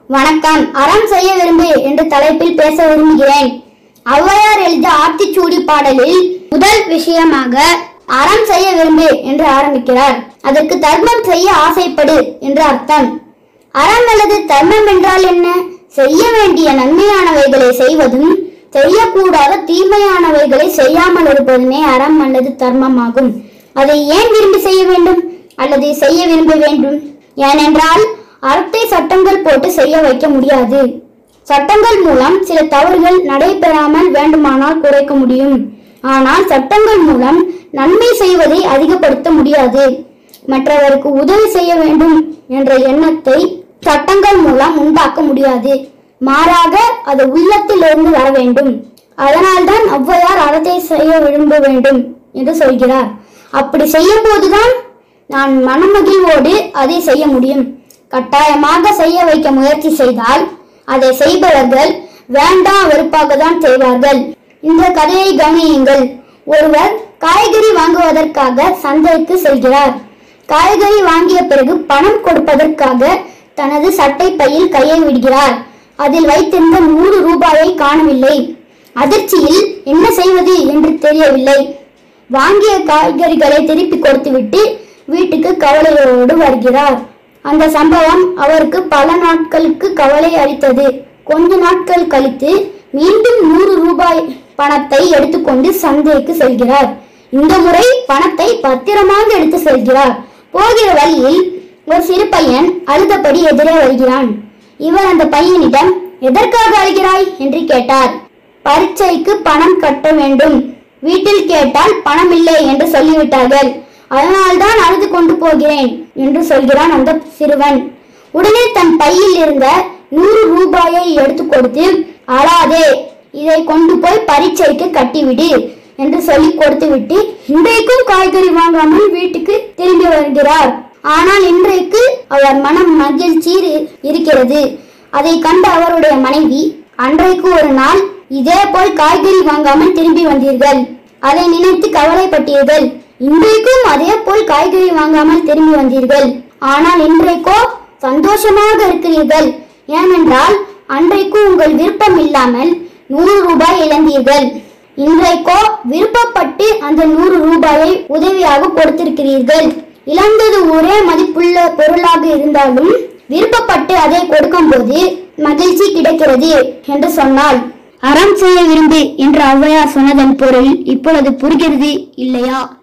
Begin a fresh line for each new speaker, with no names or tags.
வணக்கம் அறம் செய்ய விரும்பு என்ற தலைப்பில் பேச விரும்புகிறேன் ஔவையார் எழுதிய ஆத்திச்சூடி பாடலில் முதல் விஷயமாக அறம் செய்ய விரும்பு என்று ஆரம்பிக்கிறார் அதற்கு தர்மம் செய்ய ஆசைப்படு என்று அர்த்தம் அறம் அல்லது தர்மம் என்றால் என்ன செய்ய வேண்டிய நன்மையானவைகளை செய்வதும் செய்யக்கூடாத தீமையானவைகளை செய்யாமல் இருப்பதுமே அறம் அல்லது தர்மம் ஆகும் அதை ஏன் விரும்பி செய்ய வேண்டும் அல்லது செய்ய விரும்ப வேண்டும் ஏனென்றால் அறத்தை சட்டங்கள் போட்டு செய்ய வைக்க முடியாது சட்டங்கள் மூலம் சில தவறுகள் நடைபெறாமல் வேண்டுமானால் குறைக்க முடியும் ஆனால் சட்டங்கள் மூலம் நன்மை செய்வதை அதிகப்படுத்த முடியாது மற்றவருக்கு உதவி செய்ய வேண்டும் என்ற எண்ணத்தை சட்டங்கள் மூலம் உண்டாக்க முடியாது மாறாக அது உள்ளத்திலிருந்து வர வேண்டும் அதனால்தான் ஔவையார் அறத்தை செய்ய விரும்ப வேண்டும் என்று சொல்கிறார் அப்படி செய்யும் போதுதான் நான் மனமகிழ்வோடு அதை செய்ய முடியும் கட்டாயமாக செய்ய வைக்க முயற்சி செய்தால் அதை செய்பவர்கள் வேண்டாம் வெறுப்பாக தான் செய்வார்கள் இந்த கதையை கவனியுங்கள் ஒருவர் காய்கறி வாங்குவதற்காக சந்தைக்கு செல்கிறார் காய்கறி வாங்கிய பிறகு பணம் கொடுப்பதற்காக தனது சட்டை பையில் கையை விடுகிறார் அதில் வைத்திருந்த நூறு ரூபாயை காணவில்லை அதிர்ச்சியில் என்ன செய்வது என்று தெரியவில்லை வாங்கிய காய்கறிகளை திருப்பி கொடுத்துவிட்டு வீட்டுக்கு கவலையோடு வருகிறார் அந்த சம்பவம் அவருக்கு பல நாட்களுக்கு கவலை அளித்தது கொஞ்ச நாட்கள் கழித்து மீண்டும் நூறு ரூபாய் பணத்தை எடுத்துக்கொண்டு சந்தைக்கு செல்கிறார் இந்த முறை பணத்தை பத்திரமாக எடுத்து செல்கிறார் போகிற வழியில் ஒரு சிறு பையன் அழுதபடி எதிரே வருகிறான் இவர் அந்த பையனிடம் எதற்காக அழுகிறாய் என்று கேட்டார் பரீட்சைக்கு பணம் கட்ட வேண்டும் வீட்டில் கேட்டால் பணம் இல்லை என்று சொல்லிவிட்டார்கள் அதனால்தான் அழுது கொண்டு போகிறேன் என்று சொல்கிறான் அந்த சிறுவன் உடனே தன் பையில் இருந்த நூறு ரூபாயை எடுத்து கொடுத்து அழாதே இதை கொண்டு போய் பரீட்சைக்கு கட்டிவிடு என்று சொல்லி கொடுத்துவிட்டு இன்றைக்கும் காய்கறி வாங்காமல் வீட்டுக்கு திரும்பி வருகிறார் ஆனால் இன்றைக்கு அவர் மனம் மகிழ்ச்சி இரு- இருக்கிறது அதை கண்ட அவருடைய மனைவி அன்றைக்கு ஒரு நாள் இதே போல் காய்கறி வாங்காமல் திரும்பி வந்தீர்கள் அதை நினைத்து கவலைப்பட்டீர்கள் இன்றைக்கும் அதே போல் காய்கறி வாங்காமல் திரும்பி வந்தீர்கள் ஆனால் இன்றைக்கோ சந்தோஷமாக இருக்கிறீர்கள் ஏனென்றால் அன்றைக்கு உங்கள் விருப்பம் இல்லாமல் நூறு ரூபாய் இழந்தீர்கள் இன்றைக்கோ விருப்பப்பட்டு அந்த நூறு ரூபாயை உதவியாக கொடுத்திருக்கிறீர்கள் இழந்தது ஒரே மதிப்புள்ள பொருளாக இருந்தாலும் விருப்பப்பட்டு அதை கொடுக்கும்போது மகிழ்ச்சி கிடைக்கிறது என்று சொன்னால் அறம் செய்ய விரும்பு என்று ஔவையார் சொன்னதன் பொருள் இப்பொழுது புரிகிறது இல்லையா